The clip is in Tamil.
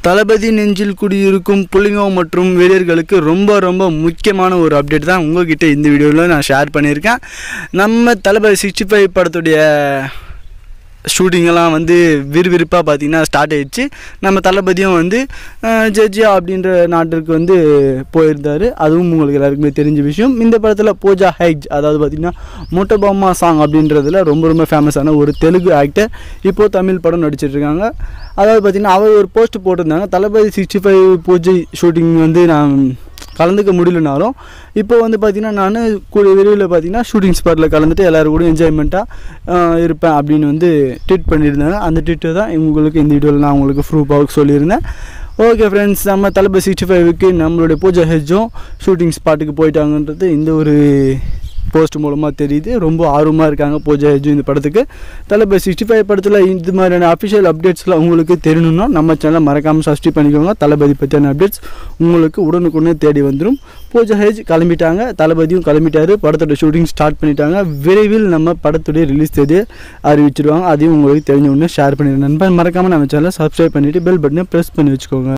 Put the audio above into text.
தளபதி நெஞ்சில் குடியிருக்கும் புள்ளிங்கோ மற்றும் வீரர்களுக்கு ரொம்ப ரொம்ப முக்கியமான ஒரு அப்டேட் தான் உங்ககிட்ட இந்த வீடியோவில் நான் ஷேர் பண்ணியிருக்கேன் நம்ம தளபதி சிக்ஸ்டி ஃபைவ் படத்துடைய ஷூட்டிங்கெல்லாம் வந்து விறுவிறுப்பாக பார்த்தீங்கன்னா ஸ்டார்ட் ஆயிடுச்சு நம்ம தளபதியும் வந்து அஹ், ஜெர்ஜியா அப்படின்ற நாட்டிற்கு வந்து போயிருந்தார் அதுவும் உங்களுக்கு எல்லாருக்குமே தெரிஞ்ச விஷயம் இந்த படத்தில் பூஜா ஹைஜ் அதாவது பார்த்திங்கன்னா மோட்டோபாமா சாங் அப்படின்றதுல ரொம்ப ரொம்ப ஃபேமஸான ஒரு தெலுங்கு ஆக்டர் இப்போது தமிழ் படம் நடிச்சிட்டு இருக்காங்க அதாவது பார்த்திங்கன்னா அவர் ஒரு போஸ்ட் போட்டிருந்தாங்க Thalapathy sixty five pooja shooting வந்து நான் கலந்துக்க முடியலனாலும் இப்போ வந்து பார்த்திங்கன்னா நான் கூடிய விரைவில் பார்த்திங்கன்னா ஷூட்டிங் ஸ்பாட்டில் கலந்துட்டு எல்லோரும் கூட என்ஜாய்மெண்ட்டாக இருப்பேன் அப்படின்னு வந்து ட்வீட் பண்ணியிருந்தாங்க அந்த ட்வீட்டை தான் உங்களுக்கு இந்த வீடியோவில் நான் உங்களுக்கு ப்ரூஃபாக சொல்லியிருந்தேன் ஓகே ஃப்ரெண்ட்ஸ் நம்ம தளபதி சிக்ஸ்டி ஃபைவுக்கு நம்மளுடைய பூஜா ஹெஜ்ஜும் ஷூட்டிங் ஸ்பாட்டுக்கு போயிட்டாங்கன்றது இந்த ஒரு போஸ்ட் மூலமாக தெரியுது ரொம்ப ஆர்வமாக இருக்காங்க பூஜா ஹெஜ்ஜு இந்த படத்துக்கு தளபதி சிக்ஸ்டி ஃபைவ் படத்தில் இந்த மாதிரியான அஃபிஷியல் அப்டேட்ஸ்லாம் உங்களுக்கு தெரியணும்னா நம்ம சேனலை மறக்காமல் சப்ஸ்கிரைப் பண்ணிக்கோங்க தளபதி பற்றியான அப்டேட்ஸ் உங்களுக்கு உடனுக்குடனே தேடி வந்துடும் பூஜா ஹெஜ் கிளம்பிட்டாங்க தளபதியும் கிளம்பிட்டாரு படத்தோட ஷூட்டிங் ஸ்டார்ட் பண்ணிட்டாங்க விரைவில் நம்ம படத்துடைய ரிலீஸ் தேதியை அறிவிச்சிருவாங்க அதையும் உங்களுக்கு தெரிஞ்ச உடனே ஷேர் பண்ணிடுங்க நண்பன் மறக்காமல் நம்ம சேனலை சப்ஸ்கிரைப் பண்ணிவிட்டு பெல் பட்டனை ப்ரெஸ் பண்ணி வச்சுக்கோங்க